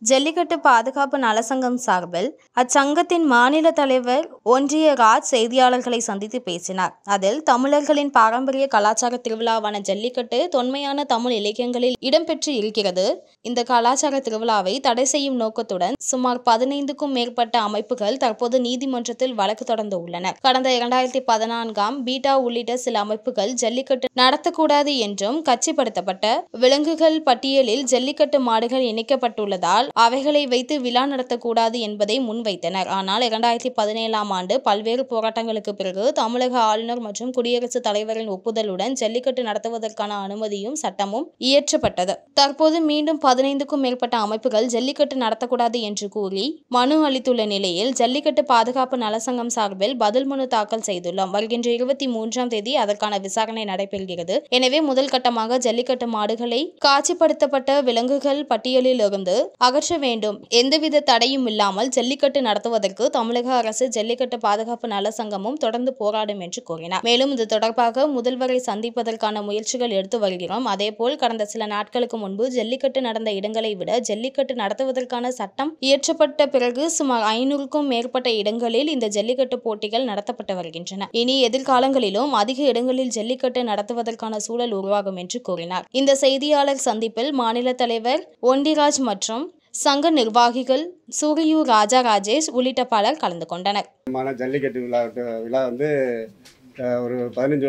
ஜல்லிக்கட்டு பாதுகாப்பு நலசங்கம் சார்பில் அச்சங்கத்தின் மாநில தலைவர் ஒன்றிய ராஜ் செய்தியாளர்களை சந்தித்து பேசினார் அதில் தமிழர்களின் பாரம்பரிய கலாச்சார திருவிழாவான ஜல்லிக்கட்டு தொன்மையான தமிழ் இலக்கியங்களில் இடம்பெற்று இருக்கிறது இந்த கலாச்சார திருவிழாவை தடை செய்யும் நோக்கத்துடன் சுமார் பதினைந்துக்கும் மேற்பட்ட அமைப்புகள் தற்போது நீதிமன்றத்தில் வழக்கு தொடர்ந்து உள்ளன கடந்த இரண்டாயிரத்தி பதினான்காம் பீட்டா உள்ளிட்ட சில அமைப்புகள் ஜல்லிக்கட்டு நடத்தக்கூடாது என்றும் கட்சிப்படுத்தப்பட்ட விலங்குகள் பட்டியலில் ஜல்லிக்கட்டு மாடுகள் இணைக்கப்பட்டுள்ளதால் அவைகளை வைத்து விழா நடத்தக்கூடாது என்பதை முன்வைத்தனர் ஆனால் இரண்டாயிரத்தி பதினேழாம் ஆண்டு பல்வேறு போராட்டங்களுக்கு பிறகு தமிழக ஆளுநர் மற்றும் குடியரசுத் தலைவரின் ஒப்புதலுடன் ஜல்லிக்கட்டு நடத்துவதற்கான அனுமதியும் சட்டமும் இயற்றப்பட்டது தற்போது மீண்டும் பதினைந்துக்கும் மேற்பட்ட அமைப்புகள் ஜல்லிக்கட்டு நடத்தக்கூடாது என்று கூறி மனு அளித்துள்ள நிலையில் ஜல்லிக்கட்டு பாதுகாப்பு நலசங்கம் சார்பில் பதில் மனு தாக்கல் செய்துள்ளோம் வருகின்ற இருபத்தி மூன்றாம் தேதி அதற்கான விசாரணை நடைபெறுகிறது எனவே முதல் கட்டமாக ஜல்லிக்கட்டு மாடுகளை காட்சிப்படுத்தப்பட்ட விலங்குகள் பட்டியலில் இருந்து அகற்ற வேண்டும் எந்தவித தடையும் இல்லாமல் ஜல்லிக்கட்டு நடத்துவதற்கு தமிழக அரசு ஜல்லிக்கட்டு பாதுகாப்பு நல சங்கமும் தொடர்ந்து போராடும் என்று கூறினார் மேலும் இது தொடர்பாக முதல்வரை சந்திப்பதற்கான முயற்சிகள் எடுத்து வருகிறோம் அதேபோல் கடந்த சில நாட்களுக்கு முன்பு ஜல்லிக்கட்டு நடந்த இடங்களை விட ஜல்லிக்கட்டு நடத்துவதற்கான சட்டம் இயற்றப்பட்ட பிறகு சுமார் ஐநூறுக்கும் மேற்பட்ட இடங்களில் இந்த ஜல்லிக்கட்டு போட்டிகள் நடத்தப்பட்டு வருகின்றன இனி எதிர்காலங்களிலும் அதிக இடங்களில் ஜல்லிக்கட்டு நடத்துவதற்கான சூழல் உருவாகும் என்று கூறினார் இந்த செய்தியாளர் சந்திப்பில் மாநில தலைவர் ஒண்டிராஜ் மற்றும் சங்க நிர்வாகிகள் சூரியூர் ராஜா ராஜேஷ் உள்ளிட்ட பலர் கலந்து கொண்டனர் மான ஜல்லிக்கட்டு விழா விழா வந்து அஹ், ஒரு பதினஞ்சு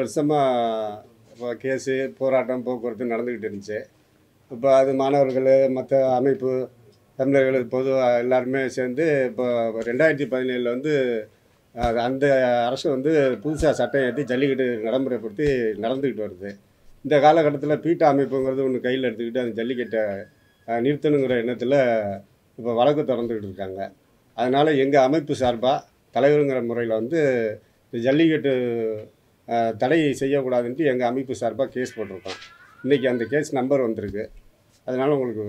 வருஷமாக கேஸு போராட்டம் போக்குவரத்து நடந்துக்கிட்டு இருந்துச்சு இப்போ அது மாணவர்கள் மற்ற அமைப்பு தமிழர்கள் பொதுவாக எல்லாருமே சேர்ந்து இப்போ ரெண்டாயிரத்தி பதினேழில் வந்து அஹ், அந்த அரசு வந்து புதுசாக சட்டம் ஏற்றி ஜல்லிக்கட்டு நடைமுறைப்படுத்தி நடந்துக்கிட்டு வருது இந்த காலகட்டத்தில் பீட்டா அமைப்புங்கிறது ஒன்று கையில் எடுத்துக்கிட்டு அந்த ஜல்லிக்கட்டை அஹ், நிறுத்தணுங்கிற எண்ணத்தில் இப்போ வழக்கு திறந்துக்கிட்டு இருக்காங்க அதனால் எங்கள் அமைப்பு சார்பாக தலைவருங்கிற முறையில் வந்து இந்த ஜல்லிக்கட்டு அஹ், தடை செய்யக்கூடாதுன்ட்டு எங்கள் அமைப்பு சார்பாக கேஸ் போட்டிருக்கோம் இன்றைக்கி அந்த கேஸ் நம்பர் வந்திருக்கு அதனால் உங்களுக்கு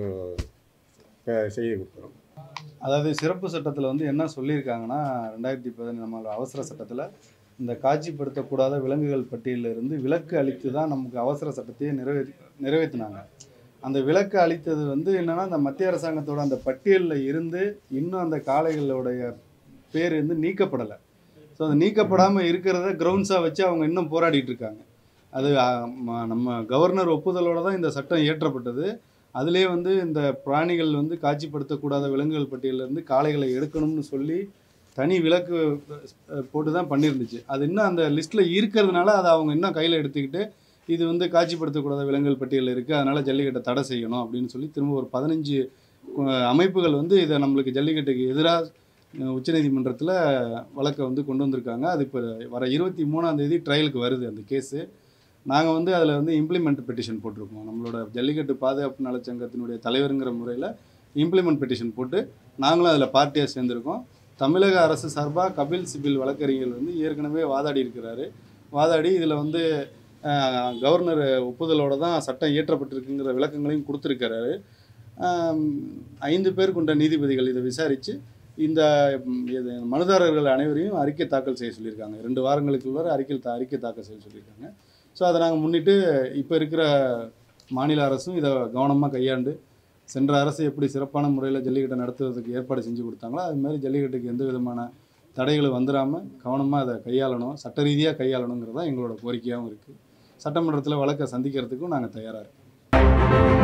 அஹ், செய்தி கொடுக்குறோம் அதாவது சிறப்பு சட்டத்தில் வந்து என்ன சொல்லியிருக்காங்கன்னா ரெண்டாயிரத்தி பதினேழு நம்ம அவசர சட்டத்தில் இந்த காட்சிப்படுத்தக்கூடாத விலங்குகள் பட்டியலில் இருந்து விலக்கு அளித்து தான் நமக்கு அவசர சட்டத்தையே நிறைவேற்றி நிறைவேற்றினாங்க அந்த விலக்கு அளித்தது வந்து என்னன்னா அந்த மத்திய அரசாங்கத்தோட அந்த பட்டியலில் இருந்து இன்னும் அந்த காளைகளுடைய பேர் வந்து நீக்கப்படலை ஸோ அது நீக்கப்படாமல் இருக்கிறத கிரவுண்ட்ஸாக வச்சு அவங்க இன்னும் போராடிட்டு இருக்காங்க அது ஆ, ம- நம்ம கவர்னர் ஒப்புதலோட தான் இந்த சட்டம் இயற்றப்பட்டது அதிலே வந்து இந்த பிராணிகள் வந்து காட்சிப்படுத்தக்கூடாத விலங்குகள் பட்டியலிருந்து காளைகளை எடுக்கணும்னு சொல்லி தனி விலக்கு அஹ், போட்டு தான் பண்ணியிருந்துச்சு அது இன்னும் அந்த லிஸ்ட்டில் இருக்கிறதுனால அதை அவங்க இன்னும் கையில் எடுத்துக்கிட்டு இது வந்து காட்சிப்படுத்தக்கூடாத விலங்குகள் பட்டியலில் இருக்குது அதனால் ஜல்லிக்கட்டை தடை செய்யணும் அப்படின்னு சொல்லி திரும்ப ஒரு பதினஞ்சு அமைப்புகள் வந்து இதை நம்மளுக்கு ஜல்லிக்கட்டுக்கு எதிராக உச்சநீதிமன்றத்தில் வழக்கை வந்து கொண்டு வந்திருக்காங்க அது இப்போ வர இருபத்தி மூணாம் தேதி ட்ரையலுக்கு வருது அந்த கேஸு நாங்கள் வந்து அதில் வந்து இம்ப்ளிமெண்ட் பெட்டிஷன் போட்டிருக்கோம் நம்மளோட ஜல்லிக்கட்டு பாதுகாப்பு நலச்சங்கத்தினுடைய தலைவருங்கிற முறையில் இம்ப்ளிமெண்ட் பெட்டிஷன் போட்டு நாங்களும் அதில் பார்ட்டியாக சேர்ந்துருக்கோம் தமிழக அரசு சார்பாக கபில் சிபில் வழக்கறிஞர் வந்து ஏற்கனவே வாதாடி இருக்கிறாரு வாதாடி இதில் வந்து அஹ், கவர்னர் ஒப்புதலோட தான் சட்டம் இயற்றப்பட்டிருக்குங்கிற விளக்கங்களையும் கொடுத்துருக்கிறாரு ஆம், ஐந்து பேர் கொண்ட நீதிபதிகள் இதை விசாரித்து இந்த ம், இது மனுதாரர்கள் அனைவரையும் அறிக்கை தாக்கல் செய்ய சொல்லியிருக்காங்க ரெண்டு வாரங்களுக்குள்ள அறிக்கை தா- அறிக்கை தாக்கல் செய்ய சொல்லியிருக்காங்க ஸோ அதை நாங்கள் முன்னிட்டு இப்போ இருக்கிற மாநில அரசும் இதை கவனமாக கையாண்டு சென்ற அரசு எப்படி சிறப்பான முறையில் ஜல்லிக்கட்டை நடத்துவதற்கு ஏற்பாடு செஞ்சு கொடுத்தாங்களோ அது மாதிரி ஜல்லிக்கட்டுக்கு எந்த விதமான தடைகளும் வந்துடாமல் கவனமாக அதை கையாளணும் சட்ட ரீதியாக கையாளணுங்கிறது தான் எங்களோட கோரிக்கையாகவும் இருக்குது சட்டமன்றத்தில் வழக்கை சந்திக்கிறதுக்கும் நாங்கள் தயாராக இருக்கோம்